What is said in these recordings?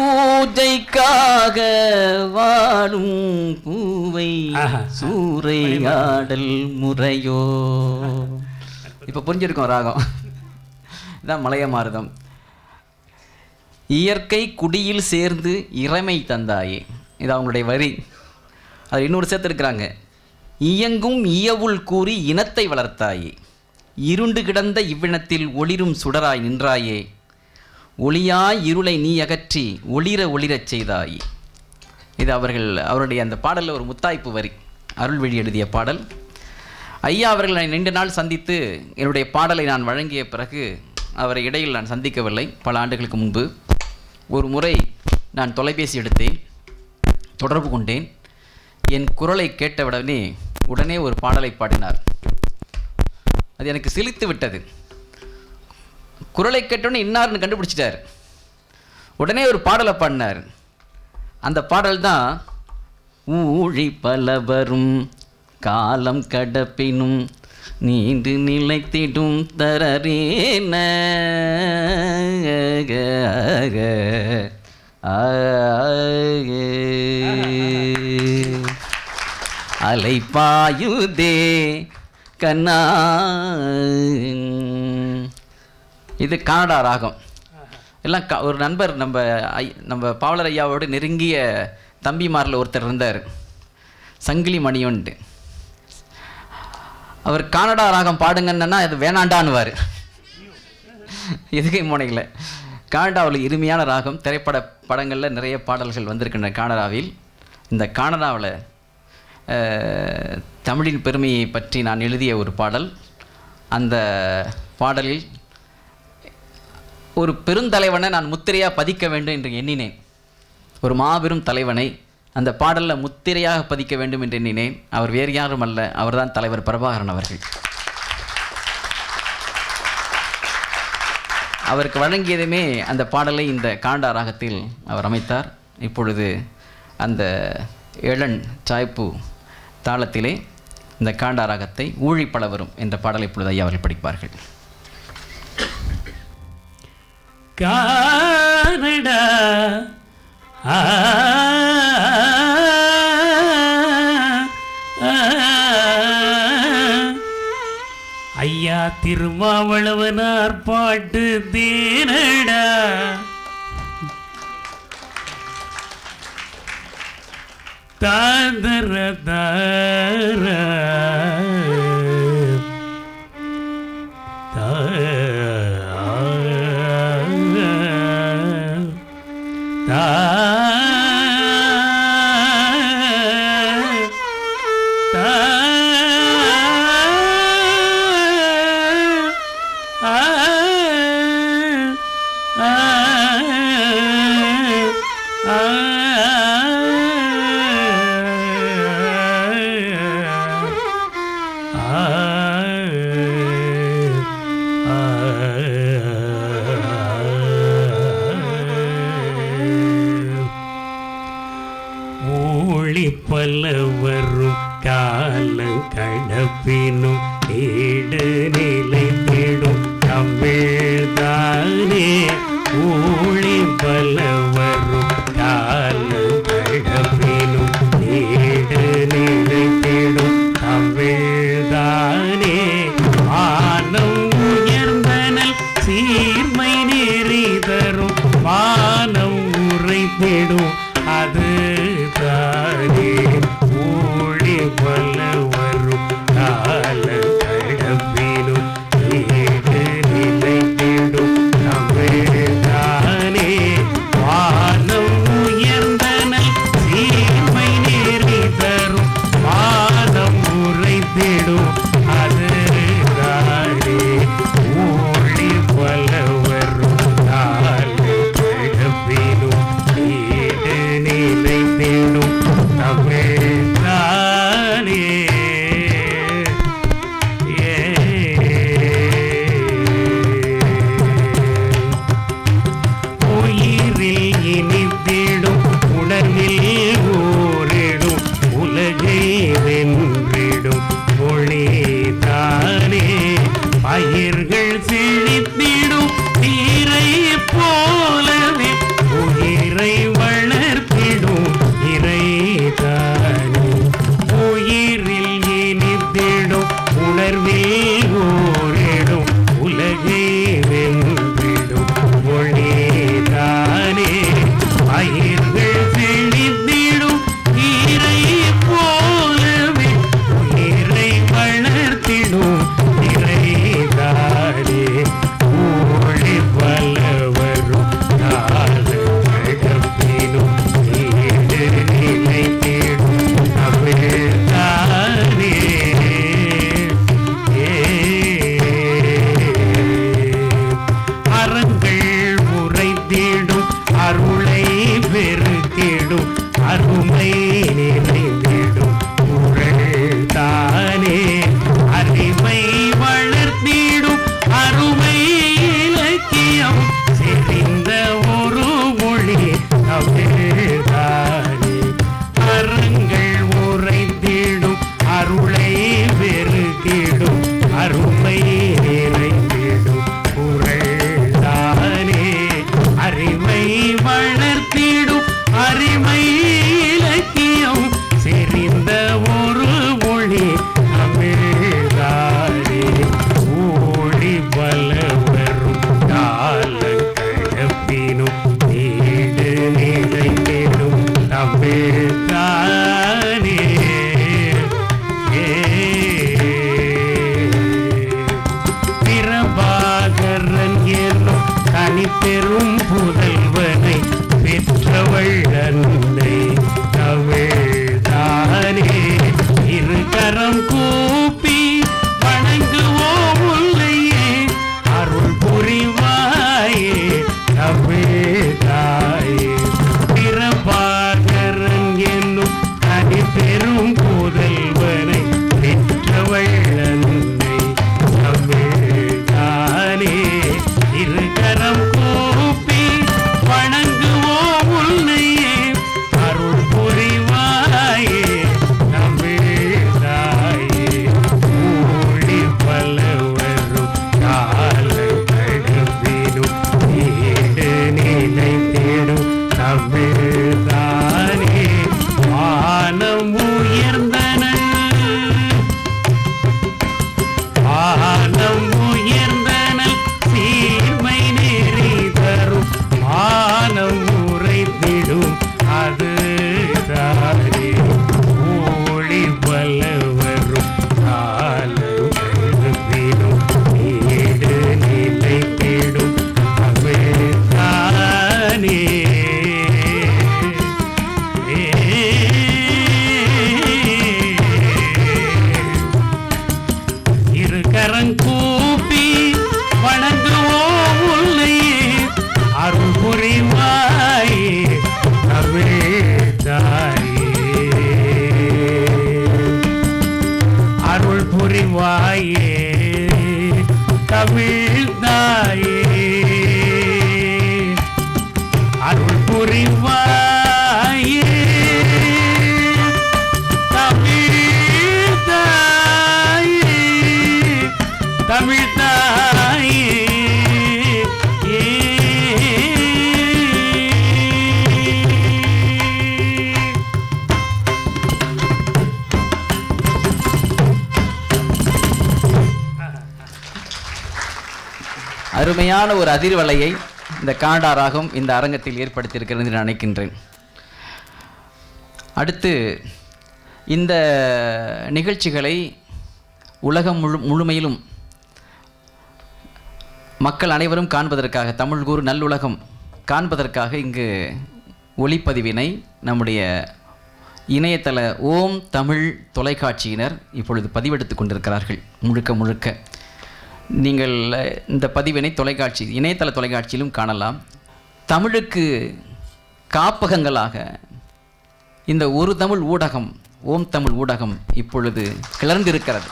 பூஜைக்காக வாடும் பூவை ஆஹா. சூறையாடல் முறையோ இப்போ புரிஞ்சிருக்கோம் ராகம் இதான் மலைய மாறுதம் இயற்கை குடியில் சேர்ந்து இறைமை தந்தாயே இது அவங்களுடைய வரி அது இன்னொரு சேர்த்துருக்குறாங்க இயங்கும் இயவுள் கூறி இனத்தை வளர்த்தாயே இருண்டு கிடந்த இவ்வினத்தில் ஒளிரும் சுடராய் நின்றாயே ஒளியாய் இருளை நீ அகற்றி ஒளிர ஒளிரச் செய்தாயே இது அவர்கள் அவருடைய அந்த பாடலில் ஒரு முத்தாய்ப்பு வரி அருள்வழி எழுதிய பாடல் ஐயா அவர்களை நீண்ட நாள் சந்தித்து என்னுடைய பாடலை நான் வழங்கிய பிறகு அவரை இடையில் நான் சந்திக்கவில்லை பல ஆண்டுகளுக்கு முன்பு ஒரு முறை நான் தொலைபேசி எடுத்தேன் தொடர்பு கொண்டேன் என் குரலை கேட்டவுடனே உடனே ஒரு பாடலை பாடினார் அது எனக்கு சிலித்து விட்டது குரலை கேட்டோன்னே இன்னார்னு கண்டுபிடிச்சிட்டார் உடனே ஒரு பாடலை பாடினார் அந்த பாடல் தான் ஊழி பல வரும் காலம் கடப்பினும் நீண்டு நிலைத்திடும் தரரேன அலைப்பாயுதே கண்ணா இது கனடா ராகம் எல்லாம் க ஒரு நண்பர் நம்ம ஐ நம்ம பாவலர் ஐயாவோட நெருங்கிய தம்பிமாரில் ஒருத்தர் இருந்தார் சங்கிலி மணியன்ட்டு அவர் கானடா ராகம் பாடுங்கன்னா அது வேணாண்டான்னுவார் எதுகை முனையில் கானடாவில் இனிமையான ராகம் திரைப்பட படங்களில் நிறைய பாடல்கள் வந்திருக்கின்றன கானடாவில் இந்த கானடாவில் தமிழின் பெருமையை பற்றி நான் எழுதிய ஒரு பாடல் அந்த பாடலில் ஒரு பெருந்தலைவனை நான் முத்திரையாக பதிக்க வேண்டும் என்று எண்ணினேன் ஒரு மாபெரும் தலைவனை அந்த பாடலில் முத்திரையாக பதிக்க வேண்டும் என்று எண்ணினேன் அவர் வேறு யாரும் அல்ல அவர்தான் தலைவர் பிரபாகரன் அவர்கள் அவருக்கு வழங்கியதுமே அந்த பாடலை இந்த காண்டா ராகத்தில் அவர் அமைத்தார் இப்பொழுது அந்த ஏழன் சாய்ப்பு தாளத்திலே இந்த காண்டா ராகத்தை ஊழிப்பட வரும் என்ற பாடலை இப்பொழுது ஐயா அவர்கள் படிப்பார்கள் கானடா ஆ, ஆ, ஐயா திருமாவளவனார் பாட்டு தேனடா தாதர தார ஊழி பல வரும் காலம் கடப்பினும் ஈடு நிலை தேடும் தமிழ்தானே ஊழி பல வரும் காலம் கடப்பினும் ஈடு நிலை தேடும் தமிழ்தானே ஆனம் உயர்ந்தனல் சீர்மை நெறி தரும் வானம் உரைத்திடும் அது தானே ஊழி பல வரும் கால கடப்பினும் ஈடு நிலை தேடும் தமிழ்தானே வானம் உயர்ந்தனல் சீர்மை நெறி தரும் வானம் உரைத்திடும் அது தானே ஊழி பலவர் பெரும் புதல்வனை பெற்றவள் அன்னை தமிழ்தானே இரு கரம் கூப்பி வணங்குவோம் உள்ளையே அருள் புரிவாயே தமிழ்தாயே பிரபாகரன் என்னும் தனி பெரும் புதல்வனை பெற்றவள் அன்னை தமிழ்தானே இருகரம் கூப்பி வணங்குவோம் உன்னையே அருள் புரிவாயே தமிழ்தாயே ஊழி பலவரும் காலம் கடம்பினும் ஈடு நிலை தேடும் தமிழ்தானே வானம் உயர்ந்தன வானம் உயர்ந்தனல் சீர்மை நெறி தரும் வானம் உரைத்திடும் அது தாரே ஊழி வல்லவரும் காலம் கருவிடும் ஈடு நிலை தேடும் அவர்தானே இரு கரங்கூப்பி வணங்குவோம் உள்ளையே அருள் புரிவாயே தமிழ்தாயே அருள் புரிவாயே தமிழ்தாயே அருள் புரிவாயே தமிழ்தாயே தமிழ்தாயே அருமையான ஒரு அதிர்வலையை இந்த காண்டா ராகம் இந்த அரங்கத்தில் ஏற்படுத்தியிருக்கிறது என்று நான் நினைக்கின்றேன் அடுத்து இந்த நிகழ்ச்சிகளை உலகம் முழு முழுமையிலும் மக்கள் அனைவரும் காண்பதற்காக தமிழ் கூறு நல்லுலகம் காண்பதற்காக இங்கு ஒளிப்பதிவினை நம்முடைய இணையதள ஓம் தமிழ் தொலைக்காட்சியினர் இப்பொழுது பதிவெடுத்து கொண்டிருக்கிறார்கள் முழுக்க முழுக்க நீங்கள் அஹ், இந்த பதிவினை தொலைக்காட்சி இணையதள தொலைக்காட்சியிலும் காணலாம் தமிழுக்கு காப்பகங்களாக இந்த ஒரு தமிழ் ஊடகம் ஓம் தமிழ் ஊடகம் இப்பொழுது கிளர்ந்திருக்கிறது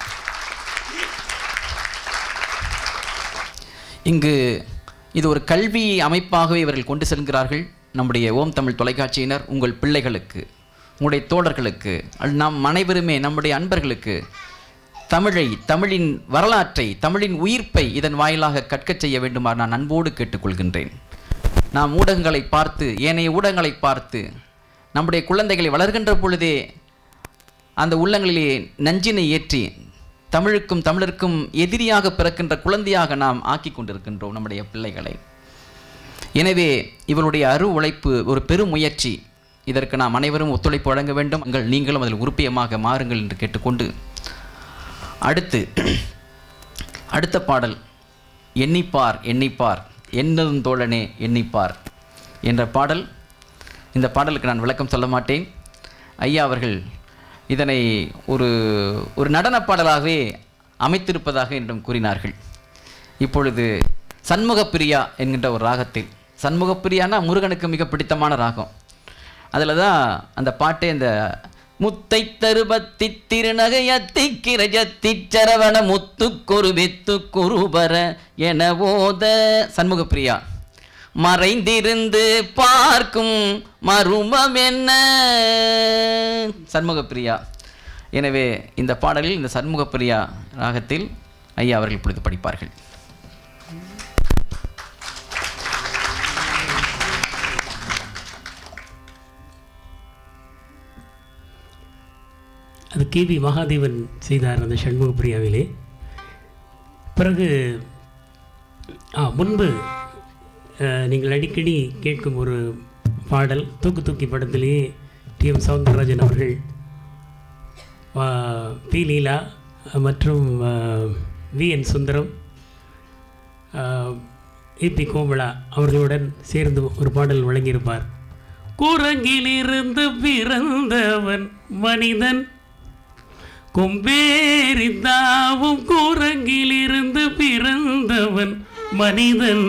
இங்கு இது ஒரு கல்வி அமைப்பாகவே இவர்கள் கொண்டு செல்கிறார்கள் நம்முடைய ஓம் தமிழ் தொலைக்காட்சியினர் உங்கள் பிள்ளைகளுக்கு உங்களுடைய தோழர்களுக்கு அல்லது நாம் அனைவருமே நம்முடைய அன்பர்களுக்கு தமிழை தமிழின் வரலாற்றை தமிழின் உயிர்ப்பை இதன் வாயிலாக கற்கச் செய்ய வேண்டுமாறு நான் அன்போடு கேட்டுக்கொள்கின்றேன் நாம் ஊடகங்களை பார்த்து ஏனைய ஊடகங்களை பார்த்து நம்முடைய குழந்தைகளை வளர்கின்ற பொழுதே அந்த உள்ளங்களிலே நஞ்சினை ஏற்றி தமிழுக்கும் தமிழருக்கும் எதிரியாக பிறக்கின்ற குழந்தையாக நாம் ஆக்கி கொண்டிருக்கின்றோம் நம்முடைய பிள்ளைகளை எனவே இவருடைய அரு உழைப்பு ஒரு பெரும் முயற்சி இதற்கு நாம் அனைவரும் ஒத்துழைப்பு வழங்க வேண்டும் உங்கள் நீங்களும் அதில் உறுப்பியமாக மாறுங்கள் என்று கேட்டுக்கொண்டு அடுத்து அடுத்த பாடல் எண்ணிப்பார் எண்ணிப்பார் என்னதும் தோழனே எண்ணிப்பார் என்ற பாடல் இந்த பாடலுக்கு நான் விளக்கம் சொல்ல மாட்டேன் ஐயா அவர்கள் இதனை ஒரு ஒரு நடனப் பாடலாகவே அமைத்திருப்பதாக என்னிடம் கூறினார்கள் இப்பொழுது சண்முகப்பிரியா என்கின்ற ஒரு ராகத்தில் சண்முகப்பிரியானா முருகனுக்கு மிக பிடித்தமான ராகம் அதில் தான் அந்த பாட்டே இந்த முத்தை தருபத்தி திருநகையத்தி கிரஜத்தி சரவண முத்துக்குரு வித்து குருபர என ஓத சண்முகப்பிரியா மறைந்திருந்து பார்க்கும் மருமம் என்ன சண்முகப்பிரியா எனவே இந்த பாடலில் இந்த சண்முகப்பிரியா ராகத்தில் ஐயா அவர்கள் இப்பொழுது படிப்பார்கள் அது கேவி மகாதேவன் செய்தார் அந்த சண்முகப்பிரியாவிலே பிறகு ஆ முன்பு அஹ், நீங்கள் அடிக்கடி கேட்கும் ஒரு பாடல் தூக்கு தூக்கி படத்திலேயே டி எம் சவுந்தரராஜன் அவர்கள் ஆ, பி லீலா மற்றும் வி என் சுந்தரம் ஆ, ஏபி கோமலா அவர்களுடன் சேர்ந்து ஒரு பாடல் வழங்கியிருப்பார் குரங்கிலிருந்து பிறந்தவன் மனிதன் கொம்பேறி தாவும் குரங்கிலிருந்து பிறந்தவன் மனிதன்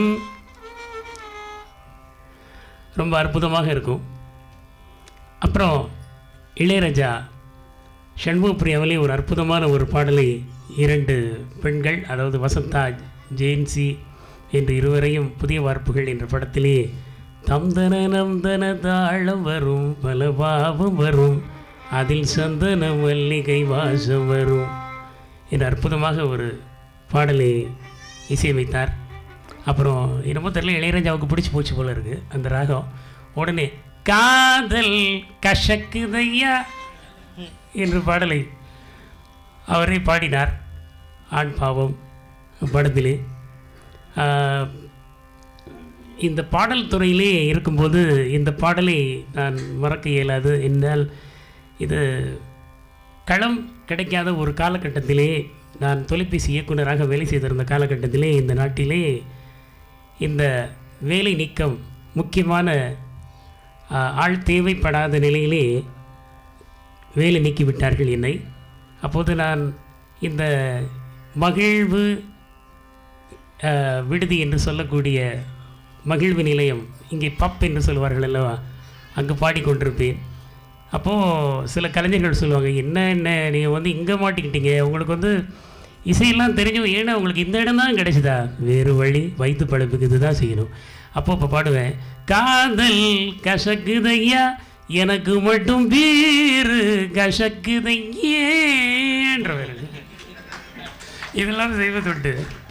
ரொம்ப அற்புதமாக இருக்கும் அப்புறம் இளையராஜா சண்முகப்பிரியாவிலே ஒரு அற்புதமான ஒரு பாடலை இரண்டு பெண்கள் அதாவது வசந்தா ஜெயன்சி என்று இருவரையும் புதிய வார்ப்புகள் என்ற படத்திலே தம்தன நம்தன தாளம் வரும் பல பாவம் வரும் அதில் சந்தன மல்லிகை வாசம் வரும் என்று அற்புதமாக ஒரு பாடலை இசையமைத்தார் அப்புறம் என்னமோ தெரியல இளையராஜாவுக்கு பிடிச்சி போச்சு போல இருக்குது அந்த ராகம் உடனே காதல் கஷக்குதையா என்று பாடலை அவரே பாடினார் ஆண் பாவம் படத்திலே ஆஹ், இந்த பாடல் துறையிலே இருக்கும்போது இந்த பாடலை நான் மறக்க இயலாது என்னால் இது களம் கிடைக்காத ஒரு காலகட்டத்திலே நான் தொலைபேசி இயக்குனராக வேலை செய்திருந்த காலகட்டத்திலே இந்த நாட்டிலே இந்த வேலை நீக்கம் முக்கியமான ஆ, ஆள் தேவைப்படாத நிலையிலே வேலை நீக்கிவிட்டார்கள் என்னை அப்போது நான் இந்த மகிழ்வு ஆ, விடுதி என்று சொல்லக்கூடிய மகிழ்வு நிலையம் இங்கே பப் என்று சொல்வார்கள் அல்லவா அங்கு பாடிக்கொண்டிருப்பேன் அப்போது சில கலைஞர்கள் சொல்லுவாங்க என்ன என்ன நீங்கள் வந்து இங்கே மாட்டிக்கிட்டீங்க உங்களுக்கு வந்து இசையெல்லாம் தெரிஞ்சும் ஏன்னா உங்களுக்கு இந்த இடம் தான் கிடைச்சதா வேறு வழி வயிற்று பழப்புக்கு இதுதான் செய்யணும் அப்போ இப்போ பாடுவேன் காதல் கசக்குதையா எனக்கு மட்டும் பீரு கசக்குதையேன்றவர் இதெல்லாம் செய்வதுண்டு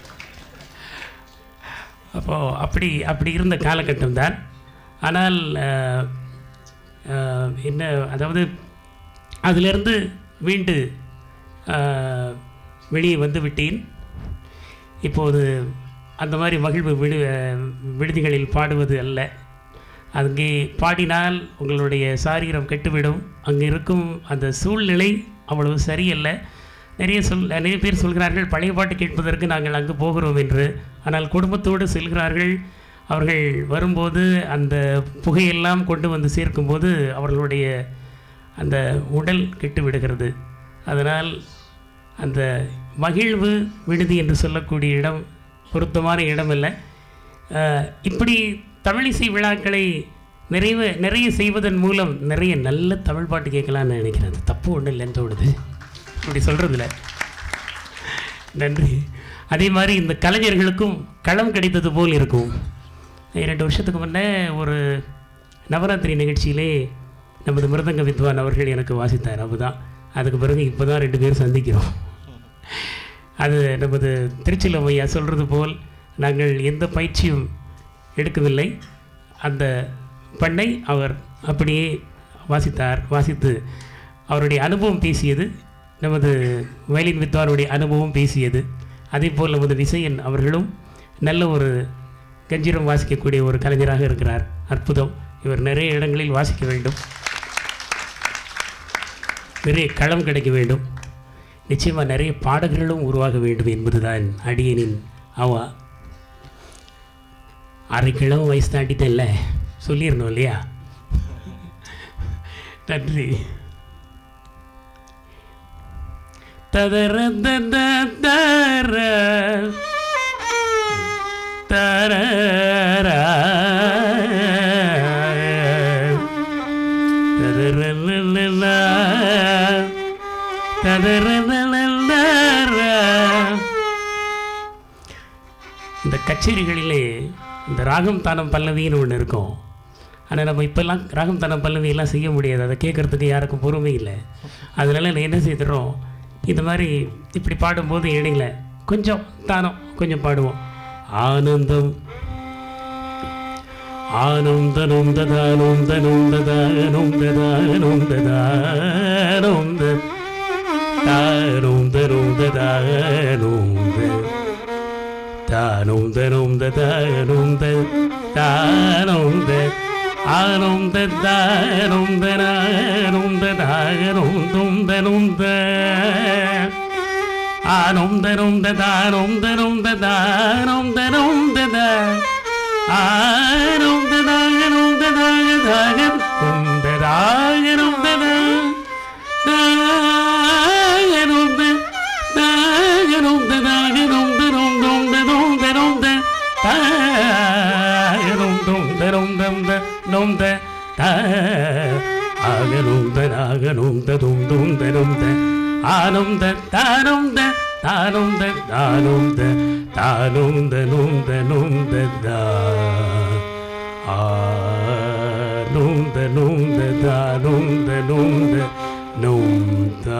அப்போது அப்படி அப்படி இருந்த காலகட்டம் தான் ஆனால் அஹ், அஹ், என்ன அதாவது அதிலிருந்து மீண்டு அஹ், வெளியே வந்து விட்டேன் இப்போது அந்த மாதிரி மகிழ்வு விடு அஹ், விடுதிகளில் பாடுவது அல்ல அங்கே பாடினால் உங்களுடைய சாரீரம் கெட்டுவிடும் அங்கே இருக்கும் அந்த சூழ்நிலை அவ்வளவு சரியல்ல நிறைய சொல் நிறைய பேர் சொல்கிறார்கள் பழைய பாட்டு கேட்பதற்கு நாங்கள் அங்கு போகிறோம் என்று ஆனால் குடும்பத்தோடு செல்கிறார்கள் அவர்கள் வரும்போது அந்த புகையெல்லாம் கொண்டு வந்து சேர்க்கும்போது அவர்களுடைய அந்த உடல் கெட்டு விடுகிறது அதனால் அந்த மகிழ்வு விடுதி என்று சொல்லக்கூடிய இடம் பொருத்தமான இடம் அல்ல அஹ், இப்படி தமிழிசை விழாக்களை நிறைவு நிறைய செய்வதன் மூலம் நிறைய நல்ல தமிழ் பாட்டு கேட்கலான்னு நினைக்கிறேன் அது தப்பு ஒன்றும் இல்லைன்னு தோணுது இப்படி சொல்கிறதில்ல நன்றி அதே மாதிரி இந்த கலைஞர்களுக்கும் களம் கிடைத்தது போல் இருக்கும் இரண்டு வருஷத்துக்கு முன்னே ஒரு நவராத்திரி நிகழ்ச்சியிலே நமது மிருதங்க வித்வான் அவர்கள் எனக்கு வாசித்தார் அப்போதான் அதுக்கு பிறகு இப்போ தான் ரெண்டு பேரும் சந்திக்கிறோம் அது நமது திருச்சிலம் ஐயா சொல்கிறது போல் நாங்கள் எந்த பயிற்சியும் எடுக்கவில்லை அந்த பண்ணை அவர் அப்படியே வாசித்தார் வாசித்து அவருடைய அனுபவம் பேசியது நமது வயலின் வித்வானுடைய அனுபவம் பேசியது அதே போல் நமது விசயன் அவர்களும் நல்ல ஒரு கஞ்சிரம் வாசிக்கக்கூடிய ஒரு கலைஞராக இருக்கிறார் அற்புதம் இவர் நிறைய இடங்களில் வாசிக்க வேண்டும் நிறைய களம் கிடைக்க வேண்டும் நிச்சயமாக நிறைய பாடகர்களும் உருவாக வேண்டும் என்பதுதான் அடியனின் அவா அரை கிழமை வயசு தாண்டிட்டேன்ல சொல்லிடணும் இல்லையா நன்றி ததர தத தர தரரா. ததரலலலா. ததரலலலரா. இந்த கச்சேரிகளிலே இந்த ராகம் தானம் பல்லவின்னு ஒன்று இருக்கும் ஆனால் நம்ம இப்போல்லாம் ராகம் தானம் பல்லவி எல்லாம் செய்ய முடியாது அதை கேட்குறதுக்கு யாருக்கும் பொறுமை இல்லை அதனால நான் என்ன செய்துடுறோம் இந்த மாதிரி இப்படி பாடும்போது இடையில கொஞ்சம் தானம் கொஞ்சம் பாடுவோம் ஆனந்தம் ஆனந்தனும் ததானும் தனும் ததானும் ததானும் ததானும் தானும் தனும் ததானும் தானும் தனும் ததானும் தானும் ஆனும் தானும் தனானும் ததானும் தும் தனும் ஆனும் தனும் ததானும் தனும் ததானும் தனும் ததா ஆரும் ததாகரும் ததாக தாகர் குந்தராகரும் ததா தாகரும் த தாகரும் ததாகரும் தரும் தும் தரும் தரும் த தாகரும் தும் தரும் தம் த நும் த தா ஆகரும் த நாகரும் த தும் தும் தரும் த ஆனும் த தானும் த தானும் த தானும் த தானும் த நும் த நும் த தா ஆனும் த நும் த தானும் த நும் த நும் தா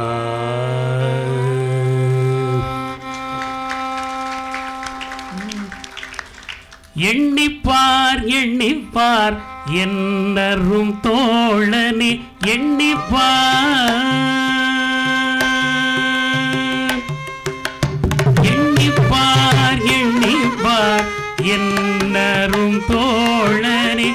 எண்ணிப்பார் எண்ணிப்பார் என்னரும் தோழனே எண்ணிப்பார் எண்ணிப்பார் எண்ணிப்பார் என்னரும் தோழனே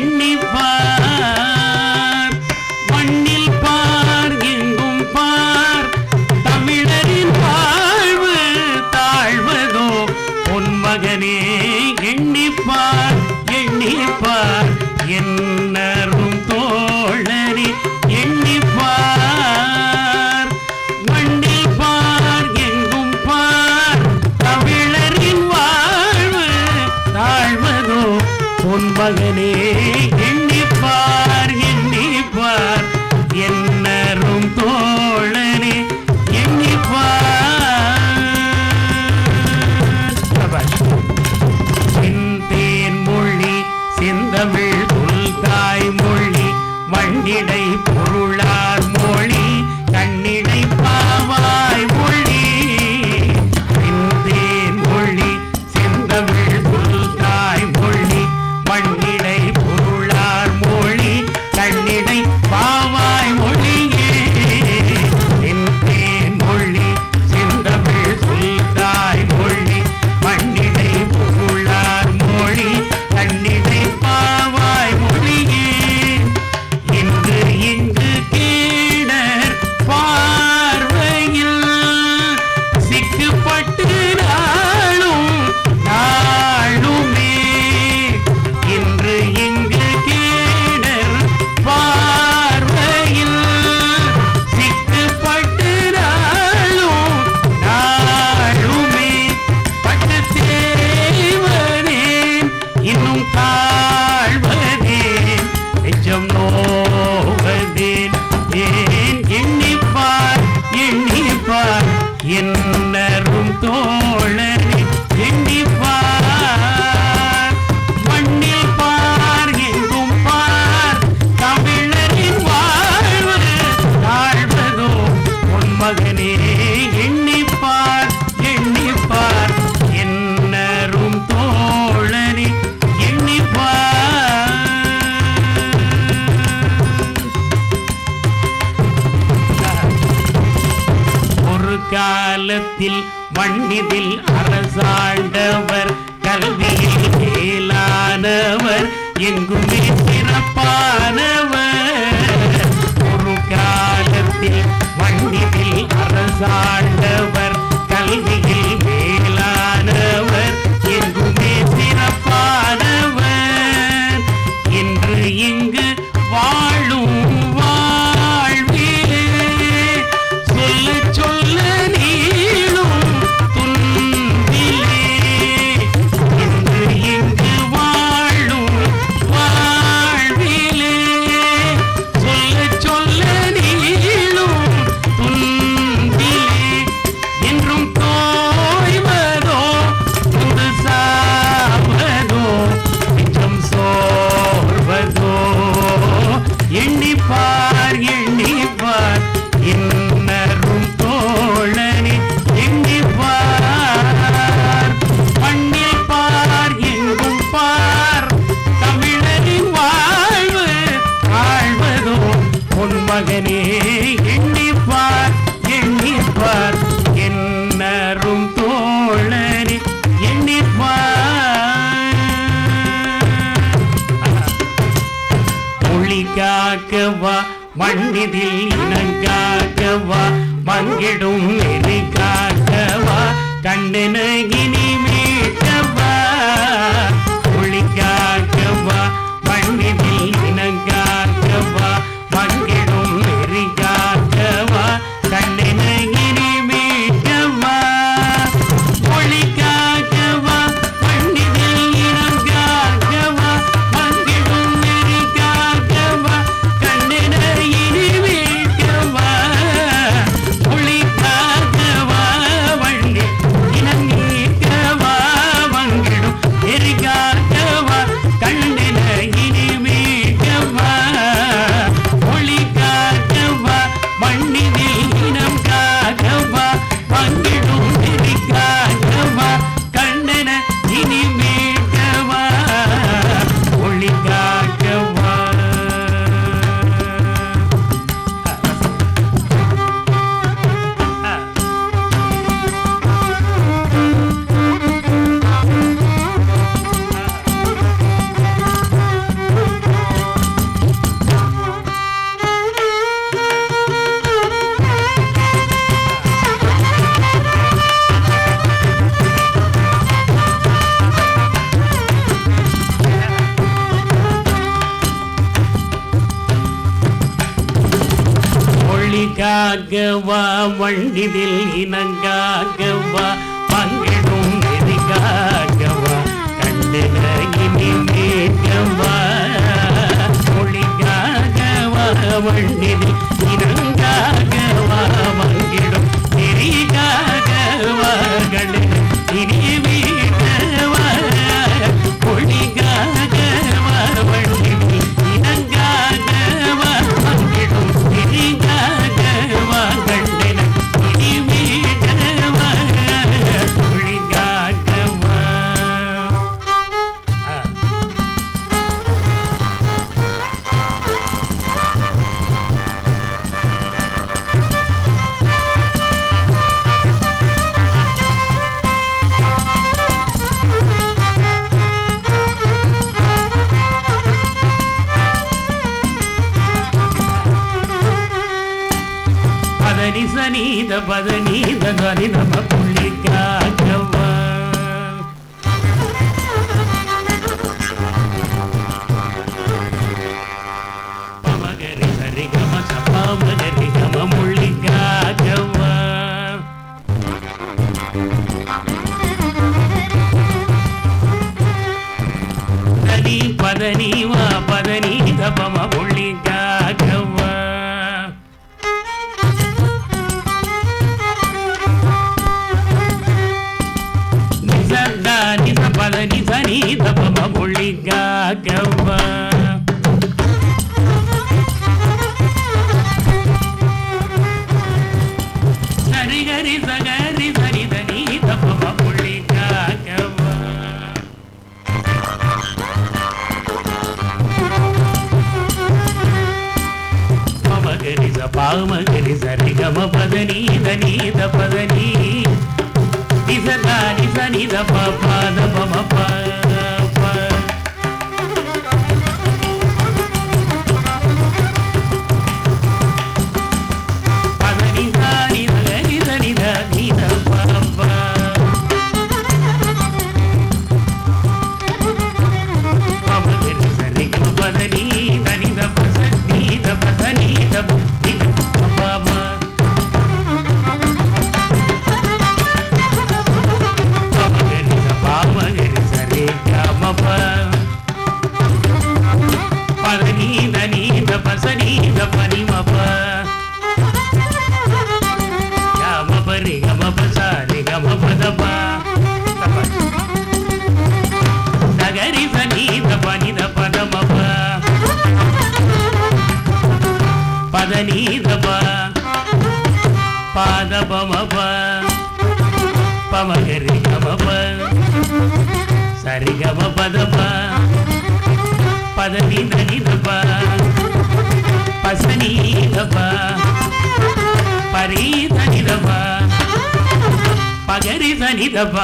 எண்ணிப்பார் மண்ணில் பார் எங்கும் பார் தமிழரின் வாழ்வு தாழ்வதோ உன் மகனே எண்ணிப்பார் எண்ணிப்பார் என்னரும் தோழனே எண்ணிப்பார் மண்ணில் பார் எங்கும் பார் தமிழரின் வாழ்வு தாழ்வதோ உன் மகனே எண்ணிப்பார் எண்ணிப்பார் என்னரும் தோழனே எண்ணிப்பார் சபாஷ். செந்தேன் மொழி செந்தமிழ் தொல்தாய் மொழி மண்ணிடை பொருளார் மொழி கண்ணிடை பாவாய் மொழி செந்தேன் மொழி செந்தமிழ் தொல்தாய் மொழி மண்ணிடை பொருளார் மொழி கண்ணிடை பாவாய் மொழியே செந்தேன் மொழி செந்தமிழ் தொல்தாய் மொழி மண்ணிடை பொருளார் மொழி கண்ணிடை பாவாய் மொழியே இன்று இங்கு கேடர் பார்வையில் சிக்குப்பட்டு நாளும் நாளுமே இன்று இங்கு கேடர் பார்வையில் சிக்குப்பட்டு நாளும் நாளுமே பட்டு தேவனேன் இன்னும் தாழ்வதேன் நெஞ்சம் நோவதேன் ஏன் எண்ணிப்பார் எண்ணிப்பார் என்னரும் தோழனே எண்ணிப்பார் மண்ணில் பார் எங்கும் பார் தமிழரின் வாழ்வு தாழ்வதோ உன் மகனே எண்ணிப்பார் எண்ணிப்பார் என்னரும் தோழனே எண்ணிப்பார் ஒரு காலத்தில் மண்ணிதில் அரசாண்டவர் கல்வியில் மேலானவர் எங்குமே சிறப்பானவர் ஒரு காலத்தில் மண்ணிதில் அரசாண்டவர் கல்வியில் மேலானவர் எங்குமே சிறப்பானவர் இன்று இங்கு வாழும் வாழ்விலே சொல்ல சொல்ல நீளும் துன்பிலே இன்று இங்கு வாழும் வாழ்விலே சொல்ல சொல்ல நீளும் துன்பிலே என்றும் தோய்வதோ புது சாவதோ நிஜம் சோர்வதோ எண்ணிப்பார் எண்ணிப்பார் இன்னரும் தோழனே எண்ணிப்பார் மண்ணில் பார் எங்கும் பார் தமிழரின் வாழ்வு ஆழ்வதோ உன் மகனே எண்ணிப்பார் எண்ணிப்பார் என்னரும் தோழனே எண்ணிப்பார் மொழி காக்கவா மண்ணிதில் இனங்காக்கவா மங்கிடும் நெறி காக்கவா கண்ணென இனி மீட்டவா மொழி காக்க ஒளிக்காகவா வண்டிதில் இனங்காகவா பங்கிடும் நெறிகாகவா கண்டின இனி மேகவா ஒளிக்காகவா வண்டிதில் இனங்காகவா பங்கிடும் நெறிகாகவா கண்டின இனி மேகவா ஒளிக்காகவா வண்டிதில் இனங்காகவா பங்கிடும் நெறிகாகவா கண்டின இனி மேகவா ஒளிக்காகவா ஆ பதனி சனீத பதனீத சனி நம புள்ளிக்காகவா பமகரி சரி கம சபாமகரி கம முள்ளிக்காகவா சனி பதனி வா பதனி தபம புள்ளிக்காகவா நிசந்தா நிச பத நிச நீ தபம புள்ளிக்காகவா சரி கரி சகரி சரி தனி தபம புள்ளிக்காகவா மமகரி ச பாமகரி சரி கம பதனி தனி தபதனி நிச தா நிச நித ப ப த ப ம ப ப பதனி சா நித நித நித நித ப ப மமகரி சரி கம பதனி தனி த ப ச நீ த ப த நீ த ப நீ த ப ப ம பாமகரி ச பாமகரி சரி கம ப பதனி தனி த ப ச நீ த ப நீ ம ப கம ப ரி கம ப ச ரி கம ப த ப த ப தகரி ச நீ த ப நீ த ப த ம ப பத நீ த ப பாத ப ம ப பமகரி கம ப சரி கம பத ப பத நீ த நீ த ப பச நீ த ப பரி த நீ த ப பகரி த நீ த ப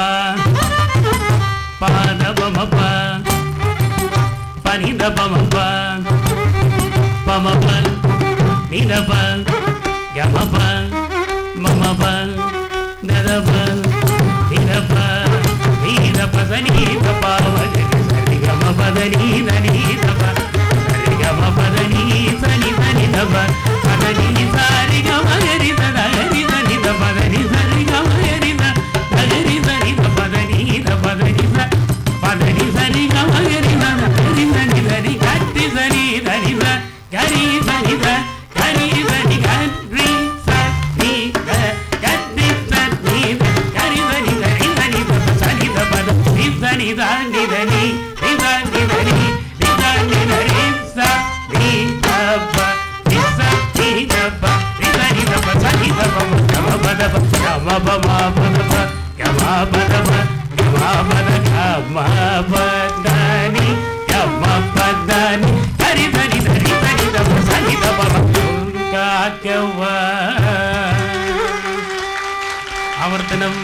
பாத ப ம ப பனி த ப ம ப ப ம ப நீ த ப கம ப ம ம ப த த ப நீ த ப நீ த ப ச நீ த ப ம க ரி ச ரி க ம ப த நீ த நீ த ப ச ரி க ம ப த நீ ச நீ த நீ த ப ப த நீ ச ரி க ம க ரி த த க ரி த நீ த ப த நீ ச ரி க ம க ரி த த க ரி த நீ த ப த நீ த ப த நீ ச ப த நீ ச ரி க ம க ரி த த க ரி த நீ த நீ க ரி ச நீ த நீ ச க ரி த நீ த க ரி த நீ க ரி ச நீ த க ரி ச நீ த க ரி த நீ த ரி த நீ த ப ச நீ த ப த ரி ச நீ த நீ த நீ ரி த நீ த நீ ரி த நீ த ரி ச நீ த ப ரி ச நீ த ப ரி த நீ த ப ச நீ த ப ம க ம ப த ப க ம ப ம ப த ப க ம ப த ப க ம ப த க ம ப த நீ க ம ப த நீ க ரி த நீ த ரி த நீ த ப ச நீ த ப ம காக்கவா ஆவர்த்தனம்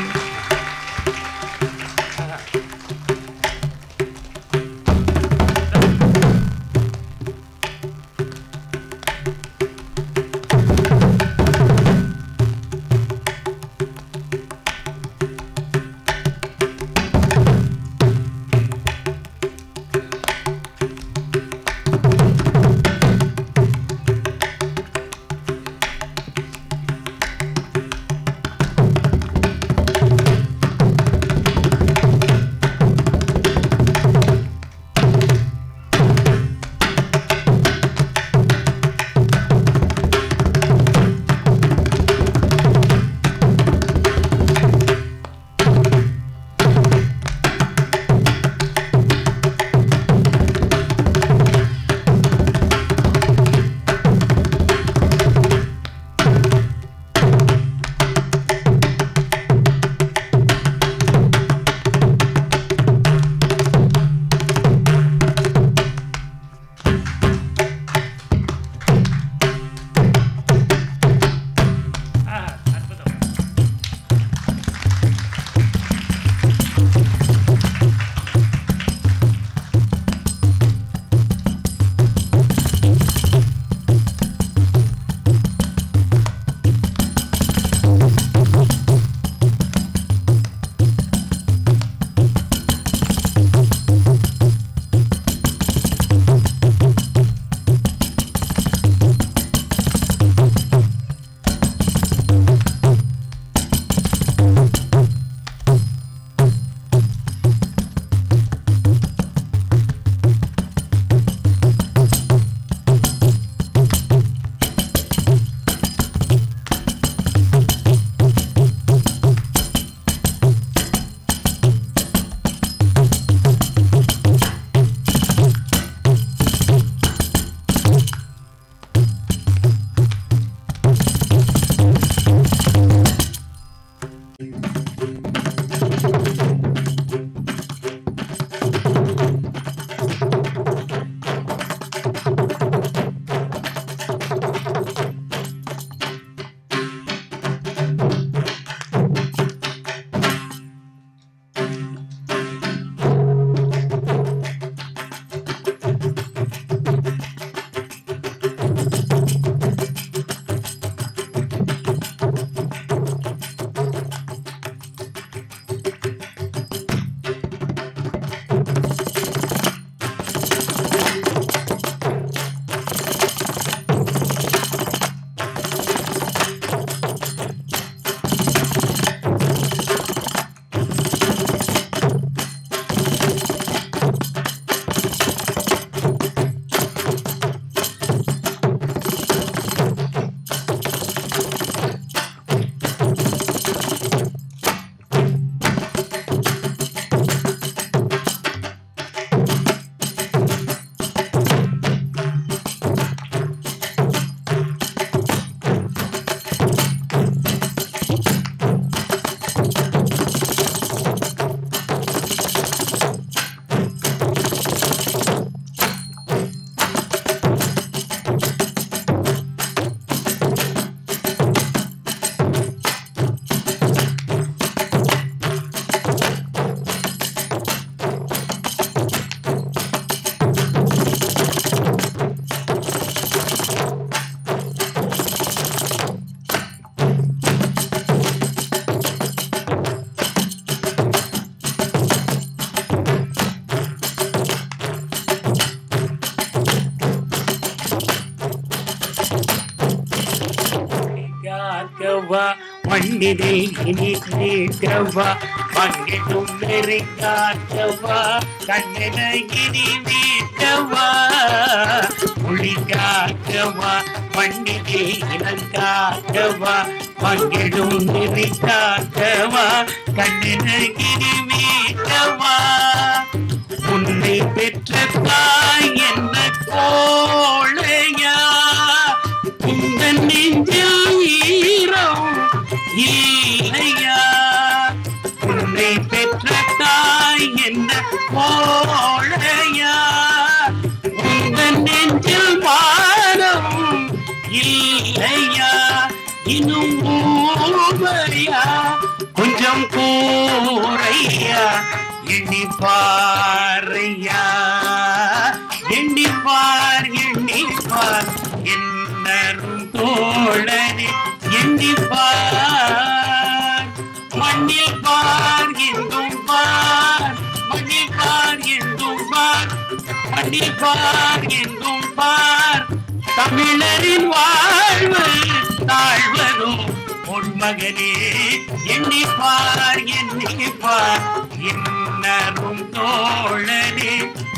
மண்ணினில் இனி நீக்கவா பங்கிடும் நெறிக்காக்கவா கண்ணென இனி மீட்கவா மொழி காக்கவா மண்ணினில் இனங்காக்கவா பங்கிடும் நெறிக்காக்கவா கண்ணென இனி மீட்கவா உன்னை பெற்ற தாய் என்ன கோழையா இந்த நெஞ்சில் ஈரம் இல்லையா உன்னை பெற்ற தாய் என்ன கோழையா இந்த நெஞ்சில் மானம் இல்லையா இன்னும் ஊமையா கொஞ்சம் கூறையா எண்ணி பாறையா எண்ணி பார் எண்ணி பார் என்னரும் தோழனே எண்ணி பார் மண்ணில் பார் எங்கும் பார் மண்ணில் பார் எங்கும் பார் மண்ணில் பார் எங்கும் பார் தமிழரின் வாழ்வு தாழ்வரும் பொன்மகனே எண்ணிப்பார் எண்ணிப்பார் இன்னரும் தோழனே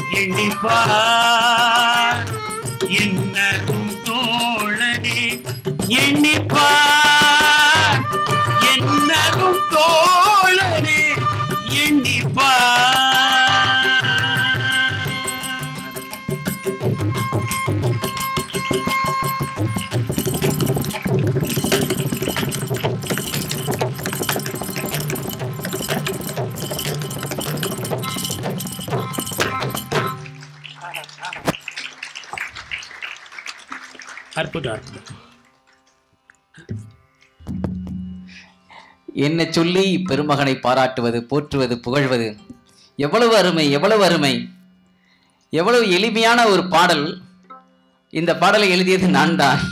எண்ணிப்பார் இன்னரும் தோழனே எண்ணிப்பார் என்னரும் தோழனே எண்ணிப்பார் அற்புதம் அற்புதம் என்ன சொல்லி பெருமகனை பாராட்டுவது போற்றுவது புகழ்வது எவ்வளவு அருமை எவ்வளவு அருமை எவ்வளவு எளிமையான ஒரு பாடல் இந்த பாடலை எழுதியது நான் தான்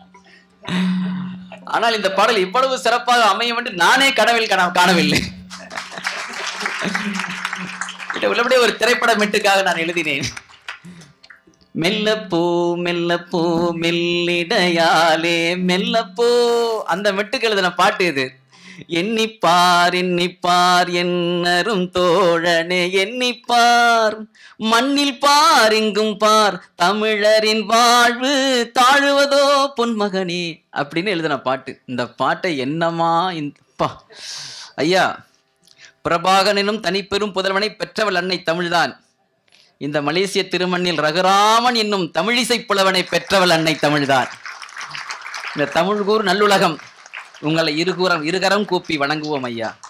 ஆனால் இந்த பாடல் இவ்வளவு சிறப்பாக அமையும் என்று நானே கனவில் காண காணவில்லை இது உள்ளபடியே ஒரு திரைப்பட மெட்டுக்காக நான் எழுதினேன் மெல்லப்போ மெல்லப்போ மெல்லிடையாலே மெல்லப்போ அந்த மெட்டுக்கு எழுதின பாட்டு இது எண்ணிப்பார் எண்ணிப்பார் என்னரும் தோழனே எண்ணிப்பார் மண்ணில் பார் இங்கும் பார் தமிழரின் வாழ்வு தாழுவதோ பொன்மகனே அப்படின்னு எழுதின பாட்டு இந்த பாட்டை என்னமா இந்த பா ஐயா பிரபாகரனும் தனிப்பெரும் புதல்வனை பெற்றவள் அன்னை தமிழ்தான் இந்த மலேசிய திருமண்ணில் ரகுராமன் என்னும் தமிழிசை புலவனை பெற்றவள் அன்னை தமிழ்தான் இந்த தமிழ்கூர் நல்லுலகம் உங்களை இருகூரம் இருகரம் கூப்பி வணங்குவோம் ஐயா